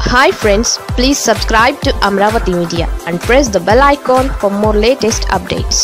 hi friends please subscribe to Amaravati media and press the bell icon for more latest updates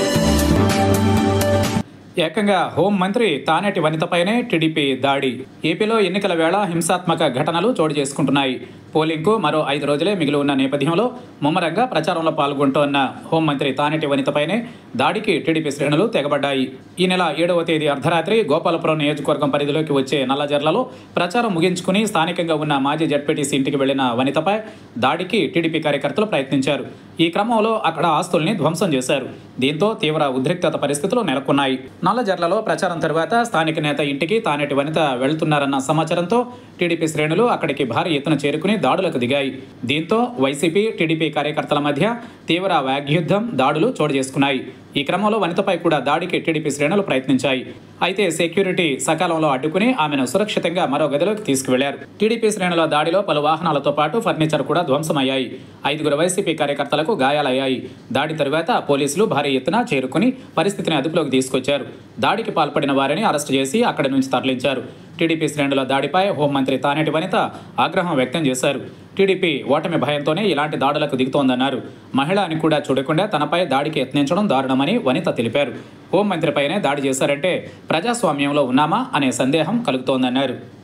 ఏకంగా home మంత్రి Taneti వనితపైనే TDP దాడి ఏపీలో ఎన్నికల వేళ హింసాత్మక ఘటనలు చోటు చేసుకుంటున్నాయి పోలింగ్కు మరో ఐదు రోజులే మిగిలి ఉన్న నేపథ్యంలో ముమ్మరంగా ప్రచారంలో పాల్గొంటోన్న హోంమంత్రి తానేటి వనితపైనే దాడికి టీడీపీ శ్రేణులు తెగబడ్డాయి ఈ నెల ఏడవ తేదీ అర్ధరాత్రి గోపాలపురం నియోజకవర్గం పరిధిలోకి వచ్చే నల్లజర్లలో ప్రచారం ముగించుకుని స్థానికంగా ఉన్న మాజీ జడ్పీటీసీ ఇంటికి వెళ్లిన వనితపై దాడికి టీడీపీ కార్యకర్తలు ప్రయత్నించారు ఈ క్రమంలో అక్కడ ఆస్తుల్ని ధ్వంసం చేశారు దీంతో తీవ్ర ఉద్రిక్తత పరిస్థితులు నెలకొన్నాయి నల్లజర్లలో ప్రచారం తరువాత స్థానిక నేత ఇంటికి తానేటి వనిత వెళ్తున్నారన్న సమాచారంతో టీడీపీ శ్రేణులు అక్కడికి భారీ ఎత్తున చేరుకుని దాడులకు దిగాయి దీంతో వైసీపీ టీడీపీ కార్యకర్తల మధ్య తీవ్ర వాగ్యుద్ధం దాడులు చోటు చేసుకున్నాయి ఈ క్రమంలో వనితపై కూడా దాడికి టీడీపీ శ్రేణులు ప్రయత్నించాయి అయితే సెక్యూరిటీ సకాలంలో అడ్డుకుని ఆమెను సురక్షితంగా మరో గదిలోకి తీసుకువెళ్లారు టీడీపీ శ్రేణుల దాడిలో పలు వాహనాలతో పాటు ఫర్నిచర్ కూడా ధ్వంసమయ్యాయి ఐదుగురు వైసీపీ కార్యకర్తలకు గాయాలయ్యాయి దాడి తరువాత పోలీసులు భారీ ఎత్తున చేరుకుని పరిస్థితిని అదుపులోకి తీసుకొచ్చారు దాడికి పాల్పడిన వారిని అరెస్టు చేసి అక్కడి నుంచి తరలించారు టీడీపీ శ్రేణుల దాడిపై హోంమంత్రి తానేటి వనిత ఆగ్రహం వ్యక్తం చేశారు టీడీపీ ఓటమి భయంతోనే ఇలాంటి దాడులకు దిగుతోందన్నారు మహిళ అని కూడా చూడకుండా తనపై దాడికి యత్నించడం దారుణమని వనిత తెలిపారు హోంమంత్రిపైనే దాడి చేశారంటే ప్రజాస్వామ్యంలో ఉన్నామా అనే సందేహం కలుగుతోందన్నారు